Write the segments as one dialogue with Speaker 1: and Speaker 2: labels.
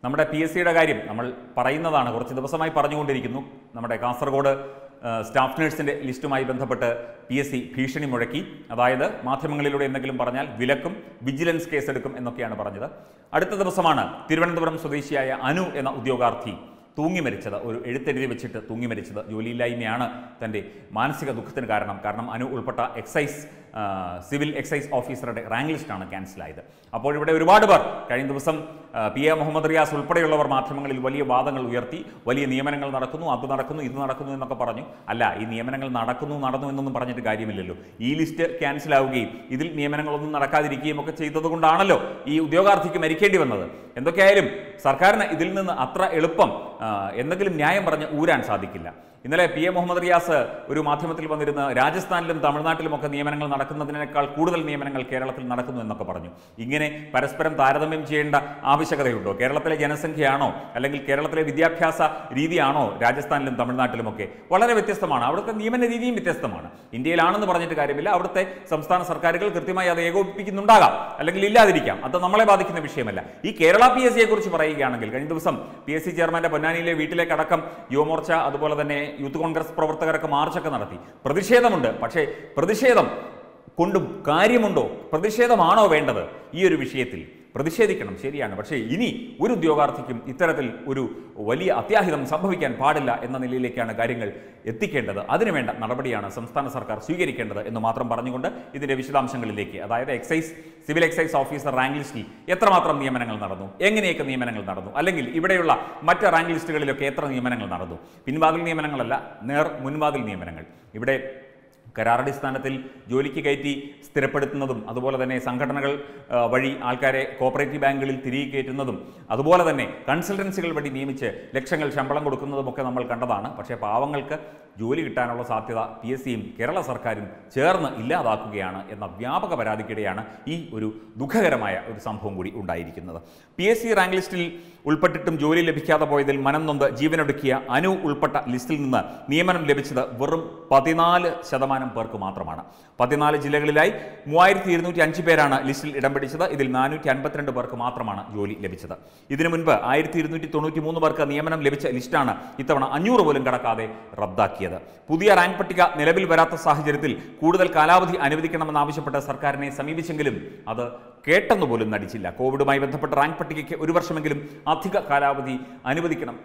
Speaker 1: നമ്മുടെ P S സിയുടെ കാര്യം നമ്മൾ പറയുന്നതാണ് കുറച്ച് ദിവസമായി പറഞ്ഞുകൊണ്ടിരിക്കുന്നു നമ്മുടെ കാസർഗോഡ് ആ, സ്റ്റാഫ് നഴ്സിൻ്റെ ലിസ്റ്റുമായി ബന്ധപ്പെട്ട് പി എസ് സി ഭീഷണി മുഴക്കി അതായത് മാധ്യമങ്ങളിലൂടെ എന്തെങ്കിലും പറഞ്ഞാൽ വിലക്കും വിജിലൻസ് കേസെടുക്കും എന്നൊക്കെയാണ് പറഞ്ഞത് അടുത്ത ദിവസമാണ് തിരുവനന്തപുരം സ്വദേശിയായ അനു എന്ന ഉദ്യോഗാർത്ഥി തൂങ്ങി മരിച്ചത് ഒരു എഴുത്തെഴുതി വെച്ചിട്ട് തൂങ്ങി മരിച്ചത് ജോലിയില്ലായ്മയാണ് തൻ്റെ മാനസിക ദുഃഖത്തിന് കാരണം കാരണം അനു ഉൾപ്പെട്ട എക്സൈസ് ആ, സിവിൽ എക്സൈസ് ഓഫീസറുടെ റാങ്ക് ലിസ്റ്റാണ് ക്യാൻസലായത് അപ്പോൾ ഇവിടെ ഒരുപാട് പേർ കഴിഞ്ഞ ദിവസം ആ, പി എ മുഹമ്മദ് റിയാസ് ഉൾപ്പെടെയുള്ളവർ മാധ്യമങ്ങളിൽ വലിയ വാദങ്ങൾ ഉയർത്തി വലിയ നിയമനങ്ങൾ നടക്കുന്നു അത് നടക്കുന്നു ഇത് നടക്കുന്നു എന്നൊക്കെ പറഞ്ഞു അല്ല ഈ നിയമനങ്ങൾ നടക്കുന്നു നടന്നു എന്നൊന്നും പറഞ്ഞിട്ട് കാര്യമില്ലല്ലോ ഈ ലിസ്റ്റ് ക്യാൻസൽ ആവുകയും ഇതിൽ നിയമനങ്ങളൊന്നും നടക്കാതിരിക്കുകയും ഒക്കെ ചെയ്തതുകൊണ്ടാണല്ലോ ഈ ഉദ്യോഗാർത്ഥിക്ക് മരിക്കേണ്ടി വന്നത് എന്തൊക്കെയായാലും സർക്കാരിന് ഇതിൽ നിന്ന് അത്ര എളുപ്പം ആ, എന്തെങ്കിലും ന്യായം പറഞ്ഞ് ഊരാൻ സാധിക്കില്ല ഇന്നലെ പി എ മുഹമ്മദ് റിയാസ് ഒരു മാധ്യമത്തിൽ വന്നിരുന്ന രാജസ്ഥാനിലും തമിഴ്നാട്ടിലുമൊക്കെ നിയമനങ്ങൾ നടക്കുന്നതിനേക്കാൾ കൂടുതൽ നിയമനങ്ങൾ കേരളത്തിൽ നടക്കുന്നു എന്നൊക്കെ പറഞ്ഞു ഇങ്ങനെ പരസ്പരം താരതമ്യം ചെയ്യേണ്ട ആവശ്യകതയുണ്ടോ കേരളത്തിലെ ജനസംഖ്യയാണോ അല്ലെങ്കിൽ കേരളത്തിലെ വിദ്യാഭ്യാസ രീതിയാണോ രാജസ്ഥാനിലും തമിഴ്നാട്ടിലുമൊക്കെ വളരെ വ്യത്യസ്തമാണ് അവിടുത്തെ നിയമന രീതിയും വ്യത്യസ്തമാണ് ഇന്ത്യയിലാണെന്ന് പറഞ്ഞിട്ട് കാര്യമില്ല അവിടുത്തെ സംസ്ഥാന സർക്കാരുകൾ കൃത്യമായി അത് ഏകോപിപ്പിക്കുന്നുണ്ടാകാം അല്ലെങ്കിൽ ഇല്ലാതിരിക്കാം അത് നമ്മളെ ബാധിക്കുന്ന വിഷയമല്ല ഈ കേരള പി എസ് സിയെ കുറിച്ച് പറയുകയാണെങ്കിൽ കഴിഞ്ഞ ദിവസം പി എസ് സി ചെയർമാന്റെ പൊന്നാനിയിലെ വീട്ടിലേക്കടക്കം യുവമോർച്ച അതുപോലെ തന്നെ യൂത്ത് കോൺഗ്രസ് പ്രവർത്തകരൊക്കെ മാർച്ചൊക്കെ നടത്തി പ്രതിഷേധമുണ്ട് പക്ഷേ പ്രതിഷേധം കൊണ്ടും കാര്യമുണ്ടോ പ്രതിഷേധമാണോ വേണ്ടത് ഈ ഒരു വിഷയത്തിൽ പ്രതിഷേധിക്കണം ശരിയാണ് പക്ഷേ ഇനി ഒരു ഉദ്യോഗാർത്ഥിക്കും ഇത്തരത്തിൽ ഒരു വലിയ അത്യാഹിതം സംഭവിക്കാൻ പാടില്ല എന്ന നിലയിലേക്കാണ് കാര്യങ്ങൾ എത്തിക്കേണ്ടത് അതിനുവേണ്ട നടപടിയാണ് സംസ്ഥാന സർക്കാർ സ്വീകരിക്കേണ്ടത് എന്ന് മാത്രം പറഞ്ഞുകൊണ്ട് ഇതിന്റെ വിശദാംശങ്ങളിലേക്ക് അതായത് excise civil excise officer rank ലിസ്റ്റിൽ എത്രമാത്രം നിയമനങ്ങൾ നടന്നു എങ്ങനെയൊക്കെ നിയമനങ്ങൾ നടന്നു അല്ലെങ്കിൽ ഇവിടെയുള്ള മറ്റ് റാങ്ക് ലിസ്റ്റുകളിലൊക്കെ എത്ര നിയമനങ്ങൾ നടന്നു പിൻവാതിൽ നിയമനങ്ങളല്ല നേർ മുൻവാതിൽ നിയമനങ്ങൾ ഇവിടെ കരാറടിസ്ഥാനത്തിൽ ജോലിക്ക് കയറ്റി സ്ഥിരപ്പെടുത്തുന്നതും അതുപോലെ തന്നെ സംഘടനകൾ ആ, വഴി ആൾക്കാരെ കോപ്പറേറ്റീവ് ബാങ്കുകളിൽ തിരികെ കയറ്റുന്നതും അതുപോലെ തന്നെ കൺസൾട്ടൻസികൾ വഴി നിയമിച്ച് ലക്ഷങ്ങൾ ശമ്പളം കൊടുക്കുന്നതുമൊക്കെ നമ്മൾ കണ്ടതാണ് പക്ഷേ പാവങ്ങൾക്ക് ജോലി കിട്ടാനുള്ള സാധ്യത പി എസ് സിയും കേരള സർക്കാരും ചേർന്ന് ഇല്ലാതാക്കുകയാണ് എന്ന വ്യാപക പരാതിക്കിടെയാണ് ഈ ഒരു ദുഃഖകരമായ ഒരു സംഭവം കൂടി ഉണ്ടായിരിക്കുന്നത് പി എസ് സി റാങ്ക് ലിസ്റ്റിൽ ഉൾപ്പെട്ടിട്ടും ജോലി ലഭിക്കാതെ പോയതിൽ മനം നൊന്ത് ജീവനൊടുക്കിയ അനു ഉൾപ്പെട്ട ലിസ്റ്റിൽ നിന്ന് നിയമനം ലഭിച്ചത് വെറും പതിനാല് ശതമാനം പേർക്ക് മാത്രമാണ് പതിനാല് ജില്ലകളിലായി മൂവായിരത്തി ഇരുന്നൂറ്റി അഞ്ച് പേരാണ് ലിസ്റ്റിൽ ഇടം പിടിച്ചത് ഇതിൽ നാനൂറ്റി അൻപത്തിരണ്ട് പേർക്ക് മാത്രമാണ് ജോലി ലഭിച്ചത് ഇതിനു മുൻപ് ആയിരത്തി ഇരുന്നൂറ്റി തൊണ്ണൂറ്റി മൂന്ന് പേർക്ക് നിയമനം ലഭിച്ച ലിസ്റ്റാണ് ഇത്തവണ അഞ്ഞൂറ് പോലും കടക്കാതെ റദ്ദാക്കിയത് പുതിയ റാങ്ക് പട്ടിക നിലവിൽ വരാത്ത സാഹചര്യത്തിൽ കൂടുതൽ കാലാവധി അനുവദിക്കണമെന്നാവശ്യപ്പെട്ട് സർക്കാരിനെ സമീപിച്ചെങ്കിലും അത് കേട്ടെന്ന് പോലും നടിച്ചില്ല കോവിഡുമായി ബന്ധപ്പെട്ട റാങ്ക് പട്ടികയ്ക്ക് ഒരു വർഷമെങ്കിലും അധിക കാലാവധി അനുവദിക്കണം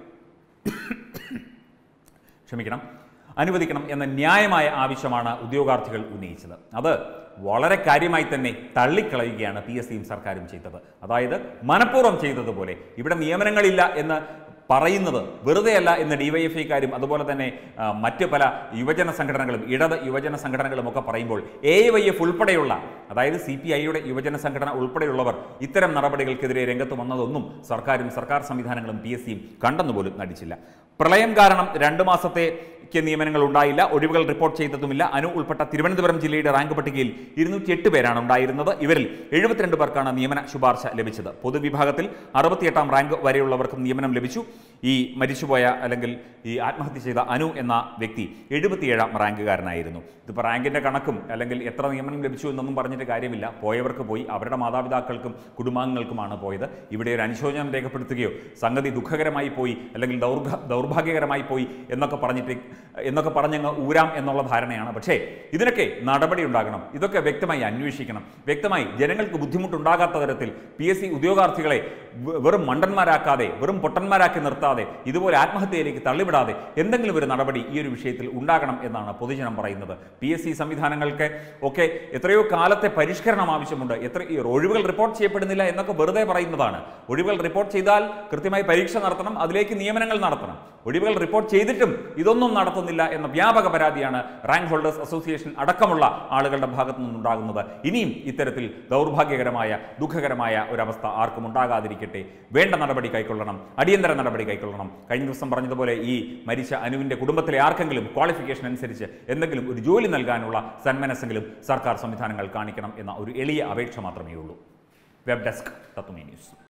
Speaker 1: ക്ഷമിക്കണം അനുവദിക്കണം എന്ന ന്യായമായ ആവശ്യമാണ് ഉദ്യോഗാർത്ഥികൾ ഉന്നയിച്ചത് അത് വളരെ കാര്യമായി തന്നെ തള്ളിക്കളയുകയാണ് പി എസ് സിയും സർക്കാരും ചെയ്തത് അതായത് മനഃപൂർവ്വം ചെയ്തതുപോലെ ഇവിടെ നിയമനങ്ങളില്ല എന്ന് പറയുന്നത് വെറുതെയല്ല എന്ന് ഡിവൈഎഫ്ഐക്കാരും അതുപോലെ തന്നെ ആ, മറ്റ് പല യുവജന സംഘടനകളും ഇടത് യുവജന സംഘടനകളും ഒക്കെ പറയുമ്പോൾ എ വൈ എഫ് ഉൾപ്പെടെയുള്ള അതായത് സി പി ഐയുടെ യുവജന സംഘടന ഉൾപ്പെടെയുള്ളവർ ഇത്തരം നടപടികൾക്കെതിരെ രംഗത്ത് വന്നതൊന്നും സർക്കാരും സർക്കാർ സംവിധാനങ്ങളും പി എസ് സിയും കണ്ടെന്ന് പോലും നടിച്ചില്ല പ്രളയം കാരണം രണ്ട് മാസത്തേക്ക് നിയമനങ്ങൾ ഉണ്ടായില്ല ഒഴിവുകൾ റിപ്പോർട്ട് ചെയ്തതുമില്ല അനു ഉൾപ്പെട്ട തിരുവനന്തപുരം ജില്ലയുടെ റാങ്ക് പട്ടികയിൽ ഇരുന്നൂറ്റി എട്ട് പേരാണ് ഉണ്ടായിരുന്നത് ഇവരിൽ എഴുപത്തിരണ്ട് പേർക്കാണ് നിയമന ശുപാർശ ലഭിച്ചത് പൊതുവിഭാഗത്തിൽ അറുപത്തിയെട്ടാം റാങ്ക് വരെയുള്ളവർക്കും നിയമനം ലഭിച്ചു ഈ മരിച്ചുപോയ അല്ലെങ്കിൽ ഈ ആത്മഹത്യ ചെയ്ത അനു എന്ന വ്യക്തി എഴുപത്തിയേഴാം റാങ്കുകാരനായിരുന്നു ഇതിപ്പോൾ റാങ്കിൻ്റെ കണക്കും അല്ലെങ്കിൽ എത്ര നിയമനം ലഭിച്ചു എന്നൊന്നും പറഞ്ഞിട്ട് കാര്യമില്ല പോയവർക്ക് പോയി അവരുടെ മാതാപിതാക്കൾക്കും കുടുംബാംഗങ്ങൾക്കുമാണ് പോയത് ഇവിടെ ഒരു അനുശോചനം രേഖപ്പെടുത്തുകയോ സംഗതി ദുഃഖകരമായി പോയി അല്ലെങ്കിൽ ദൗർഘ ദൗർഭാഗ്യകരമായി പോയി എന്നൊക്കെ പറഞ്ഞിട്ട് എന്നൊക്കെ പറഞ്ഞങ്ങ് ഊരാം എന്നുള്ള ധാരണയാണ് പക്ഷേ ഇതിനൊക്കെ നടപടി ഉണ്ടാകണം ഇതൊക്കെ വ്യക്തമായി അന്വേഷിക്കണം വ്യക്തമായി ജനങ്ങൾക്ക് ബുദ്ധിമുട്ടുണ്ടാകാത്ത തരത്തിൽ പി എസ് സി ഉദ്യോഗാർത്ഥികളെ വെ- വെറും മണ്ടന്മാരാക്കാതെ വെറും പൊട്ടന്മാരാക്കി നിർത്താതെ ഇതുപോലെ ആത്മഹത്യയിലേക്ക് തള്ളിവിടാതെ എന്തെങ്കിലും ഒരു നടപടി ഈ ഒരു വിഷയത്തിൽ ഉണ്ടാകണം എന്നാണ് പൊതുജനം പറയുന്നത് പി എസ് സി സംവിധാനങ്ങൾക്ക് ഒക്കെ എത്രയോ കാലത്തെ പരിഷ്കരണം ആവശ്യമുണ്ട് എത്ര ഈ ഒഴിവുകൾ റിപ്പോർട്ട് ചെയ്യപ്പെടുന്നില്ല എന്നൊക്കെ വെറുതെ പറയുന്നതാണ് ഒഴിവുകൾ റിപ്പോർട്ട് ചെയ്താൽ കൃത്യമായി പരീക്ഷ നടത്തണം അതിലേക്ക് നിയമനങ്ങൾ നടത്തണം ഒഴിവുകൾ റിപ്പോർട്ട് ചെയ്തിട്ടും ഇതൊന്നും നടത്തുന്നില്ല എന്ന വ്യാപക പരാതിയാണ് റാങ്ക് ഹോൾഡേഴ്സ് അസോസിയേഷൻ അടക്കമുള്ള ആളുകളുടെ ഭാഗത്തു നിന്നുണ്ടാകുന്നത് ഇനിയും ഇത്തരത്തിൽ ദൗർഭാഗ്യകരമായ ദുഃഖകരമായ ഒരവസ്ഥ ആർക്കും ഉണ്ടാകാതിരിക്കട്ടെ വേണ്ട നടപടി കൈക്കൊള്ളണം അടിയന്തര നടപടി കൈക്കൊള്ളണം കഴിഞ്ഞ ദിവസം പറഞ്ഞതുപോലെ ഈ മരിച്ച അനുവിന്റെ കുടുംബത്തിലെ ആർക്കെങ്കിലും ക്വാളിഫിക്കേഷൻ അനുസരിച്ച് എന്തെങ്കിലും ഒരു ജോലി നൽകാനുള്ള സന്മനസ്സെങ്കിലും സർക്കാർ സംവിധാനങ്ങൾ കാണിക്കണം എന്ന ഒരു എളിയ അപേക്ഷ മാത്രമേ ഉള്ളൂ വെബ് ഡെസ്ക് തത്വമേ ന്യൂസ്